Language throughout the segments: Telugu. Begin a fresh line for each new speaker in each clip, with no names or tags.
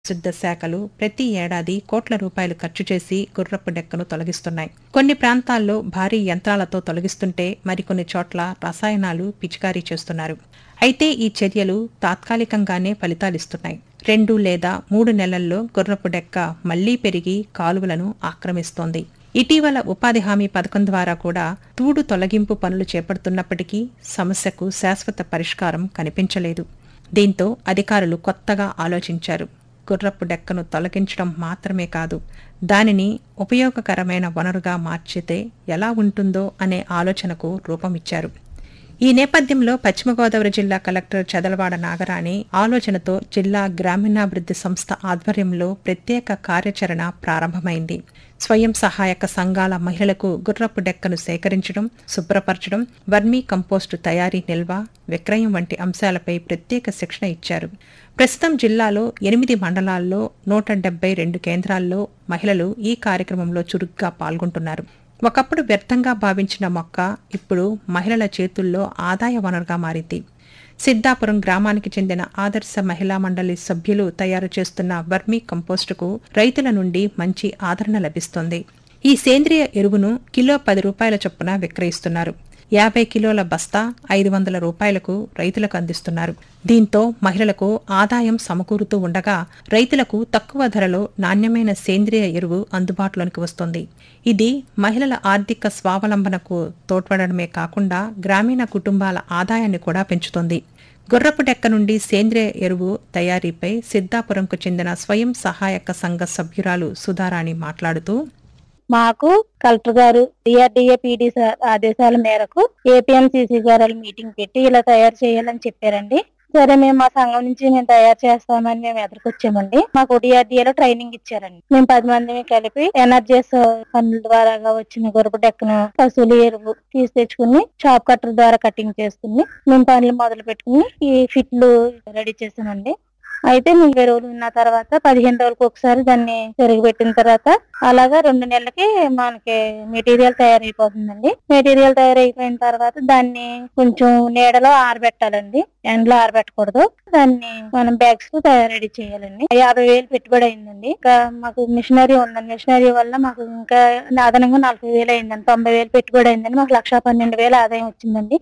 శుద్ధ శాఖలు ప్రతి ఏడాది కోట్ల రూపాయలు ఖర్చు చేసి గుర్రపు డెక్కను తొలగిస్తున్నాయి కొన్ని ప్రాంతాల్లో భారీ యంత్రాలతో తొలగిస్తుంటే మరికొన్ని చోట్ల రసాయనాలు పిచికారీ చేస్తున్నారు అయితే ఈ చర్యలు తాత్కాలికంగానే ఫలితాలిస్తున్నాయి రెండు లేదా మూడు నెలల్లో గుర్రపు డెక్క మళ్లీ పెరిగి కాలువలను ఆక్రమిస్తోంది ఇటీవల ఉపాధి హామీ పథకం ద్వారా కూడా తూడు తొలగింపు పనులు చేపడుతున్నప్పటికీ సమస్యకు శాశ్వత పరిష్కారం కనిపించలేదు దీంతో అధికారులు కొత్తగా ఆలోచించారు గుర్రపు డెక్కను తొలగించడం మాత్రమే కాదు దానిని ఉపయోగకరమైన వనరుగా మార్చితే ఎలా ఉంటుందో అనే ఆలోచనకు రూపమిచ్చారు ఈ నేపథ్యంలో పశ్చిమ గోదావరి జిల్లా కలెక్టర్ చదలవాడ నాగరాణి ఆలోచనతో జిల్లా గ్రామీణాభివృద్ధి సంస్థ ఆధ్వర్యంలో ప్రత్యేక కార్యాచరణ ప్రారంభమైంది స్వయం సహాయక సంఘాల మహిళలకు గుర్రపు డెక్కను సేకరించడం శుభ్రపరచడం వర్మీ కంపోస్టు తయారీ నిల్వ విక్రయం వంటి అంశాలపై ప్రత్యేక శిక్షణ ఇచ్చారు ప్రస్తుతం జిల్లాలో ఎనిమిది మండలాల్లో నూట డెబ్బై రెండు కేంద్రాల్లో మహిళలు ఈ కార్యక్రమంలో చురుగ్గా పాల్గొంటున్నారు ఒకప్పుడు వ్యర్థంగా భావించిన మొక్క ఇప్పుడు మహిళల చేతుల్లో ఆదాయ వనరుగా మారింది సిద్ధాపురం గ్రామానికి చెందిన ఆదర్శ మహిళా మండలి సభ్యులు తయారు చేస్తున్న వర్మీ కంపోస్టుకు రైతుల నుండి మంచి ఆదరణ లభిస్తోంది ఈ సేంద్రియ ఎరువును కిలో పది రూపాయల చొప్పున విక్రయిస్తున్నారు యాభై కిలోల బస్తా ఐదు వందల రూపాయలకు రైతులకు అందిస్తున్నారు దీంతో మహిళలకు ఆదాయం సమకూరుతూ ఉండగా రైతులకు తక్కువ ధరలో నాణ్యమైన సేంద్రియ ఎరువు అందుబాటులోనికి వస్తుంది ఇది మహిళల ఆర్థిక స్వావలంబనకు తోడ్పడమే కాకుండా గ్రామీణ కుటుంబాల ఆదాయాన్ని కూడా పెంచుతుంది గుర్రపు డెక్క నుండి సేంద్రియ ఎరువు తయారీపై సిద్ధాపురంకు చెందిన స్వయం సహాయక సంఘ సభ్యురాలు సుధారాణి మాట్లాడుతూ
మాకు కలెక్టర్ గారు డిఆర్డిఏ పీడీ సార్ ఆదేశాల మేరకు ఏపీఎంసీసీ గారు మీటింగ్ పెట్టి ఇలా తయారు చేయాలని చెప్పారండి సరే మేము మా సంఘం నుంచి మేము తయారు చేస్తామని మేము ఎదుర్కొచ్చామండి మాకు DRDA లో ట్రైనింగ్ ఇచ్చారండి మేము పది మంది కలిపి ఎనర్జీస్ పనుల ద్వారా వచ్చిన గొరపు డెక్కను పశువుల ఎరువు తీసి తెచ్చుకుని చాప్ కట్టర్ ద్వారా కటింగ్ చేసుకుని మేము పనులు మొదలు పెట్టుకుని ఈ ఫిట్లు రెడీ చేసామండి అయితే మీకు ఎరువులు ఉన్న తర్వాత పదిహేను రోజులకు ఒకసారి దాన్ని తిరగబెట్టిన తర్వాత అలాగా రెండు నెలలకి మనకి మెటీరియల్ తయారైపోతుందండి మెటీరియల్ తయారైపోయిన తర్వాత దాన్ని కొంచెం నీడలో ఆరబెట్టాలండి ఎండలో ఆరబెట్టకూడదు దాన్ని మనం బ్యాగ్స్ రెడీ చేయాలండి యాభై వేలు పెట్టుబడి అయిందండి ఇంకా మాకు మిషనరీ ఉందండి మిషనరీ వల్ల మాకు ఇంకా అదనంగా నలభై వేలు అయిందండి తొంభై వేలు పెట్టుబడి అయిందండి మాకు లక్ష పన్నెండు వేలు ఆదాయం వచ్చిందండి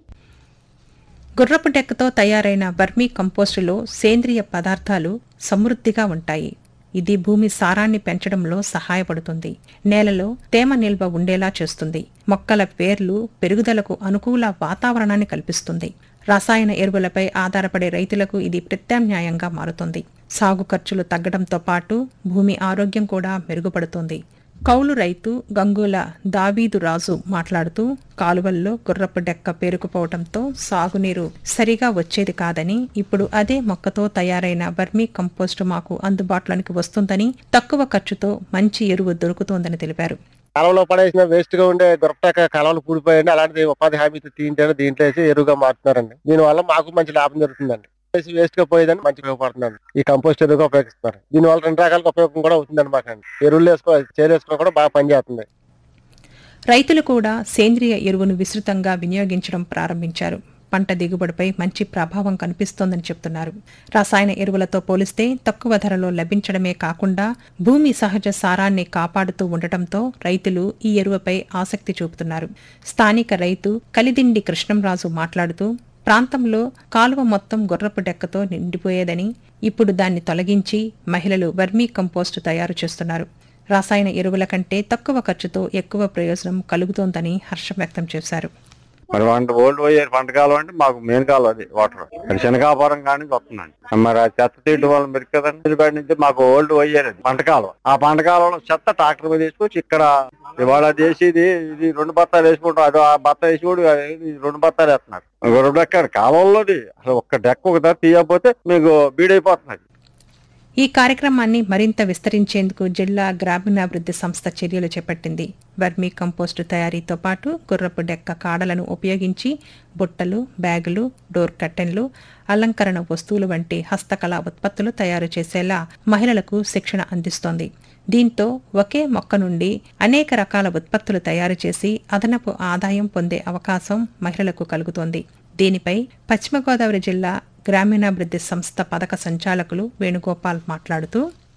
గుర్రపు డెక్కతో తయారైన వర్మీ కంపోస్టులో సేంద్రియ పదార్థాలు సమృద్ధిగా ఉంటాయి ఇది భూమి సారాన్ని పెంచడంలో సహాయపడుతుంది నేలలో తేమ నిల్వ ఉండేలా చేస్తుంది మొక్కల వేర్లు పెరుగుదలకు అనుకూల వాతావరణాన్ని కల్పిస్తుంది రసాయన ఎరువులపై ఆధారపడే రైతులకు ఇది ప్రత్యామ్నాయంగా మారుతుంది సాగు ఖర్చులు తగ్గడంతో పాటు భూమి ఆరోగ్యం కూడా మెరుగుపడుతుంది కౌలు రైతు గంగుల దావీదు రాజు మాట్లాడుతూ కాలువల్లో గుర్రపు డెక్క పేరుకుపోవడంతో సాగునీరు సరిగా వచ్చేది కాదని ఇప్పుడు అదే మొక్కతో తయారైన వర్మీ కంపోస్టు మాకు అందుబాటులోనికి వస్తుందని తక్కువ ఖర్చుతో మంచి ఎరువు దొరుకుతోందని తెలిపారు
కాలంలో పడేసిన వేస్ట్ గా ఉండే దొరకటాక కాలంలో పూడిపోయండి అలాంటిది ఉపాధి హామీ తీయింటే దీంట్లో వేసి ఎరువుగా మారుతున్నారండి దీని వల్ల మాకు మంచి లాభం జరుగుతుందండి వేసి వేస్ట్ గా పోయేదని మంచి ఉపయోగపడుతుంది ఈ కంపోస్ట్ ఎరువుగా ఉపయోగిస్తున్నారు దీని వల్ల రెండు రకాలుగా ఉపయోగం కూడా అవుతుందండి మాకండి ఎరువులు వేసుకో చేరు వేసుకోవడం కూడా బాగా పనిచేస్తుంది
రైతులు కూడా సేంద్రియ ఎరువును విస్తృతంగా వినియోగించడం ప్రారంభించారు పంట దిగుబడిపై మంచి ప్రభావం కనిపిస్తోందని చెప్తున్నారు రసాయన ఎరువులతో పోలిస్తే తక్కువ ధరలో లభించడమే కాకుండా భూమి సహజ సారాన్ని కాపాడుతూ ఉండటంతో రైతులు ఈ ఎరువుపై ఆసక్తి చూపుతున్నారు స్థానిక రైతు కలిదిండి కృష్ణంరాజు మాట్లాడుతూ ప్రాంతంలో కాలువ మొత్తం గుర్రపు డెక్కతో నిండిపోయేదని ఇప్పుడు దాన్ని తొలగించి మహిళలు వర్మీ కంపోస్టు తయారు చేస్తున్నారు రసాయన ఎరువుల కంటే తక్కువ ఖర్చుతో ఎక్కువ ప్రయోజనం కలుగుతోందని హర్షం వ్యక్తం చేశారు
మరి వంట ఓల్డ్ పోయారు పంట కాలం అంటే మాకు మెయిన్ కాలం అది వాటర్ అది శనగాపురం కానీ వస్తుందండి మరి ఆ చెత్త తీయడం వల్ల మీరు కదండి బయట నుంచి మాకు ఓల్డ్ పోయారు పంట కాలం ఆ పంట కాలంలో చెత్త ట్రాక్టర్ మీద తీసుకొచ్చి ఇక్కడ ఇవాళ చేసేది ఇది రెండు బత్తాలు వేసుకుంటాం అది ఆ బత్త వేసి కూడా ఇది రెండు బత్తాలు వేస్తున్నారు రెండు డెక్క కాలంలోది అసలు ఒక్క డెక్క ఒక తీయకపోతే మీకు బీడైపోతున్నది
ఈ కార్యక్రమాన్ని మరింత విస్తరించేందుకు జిల్లా గ్రామీణాభివృద్ధి సంస్థ చర్యలు చేపట్టింది వర్మీ కంపోస్టు తయారీతో పాటు గుర్రపు డెక్క కాడలను ఉపయోగించి బుట్టలు బ్యాగులు డోర్ కర్టెన్లు అలంకరణ వస్తువులు వంటి హస్తకళా ఉత్పత్తులు తయారు చేసేలా మహిళలకు శిక్షణ అందిస్తోంది దీంతో ఒకే మొక్క నుండి అనేక రకాల ఉత్పత్తులు తయారు చేసి అదనపు ఆదాయం పొందే అవకాశం మహిళలకు కలుగుతోంది దీనిపై పశ్చిమ గోదావరి జిల్లా గ్రామీణాభివృద్ధి సంస్థ పథక సంచాలకులు వేణుగోపాల్ మాట్లాడుతూ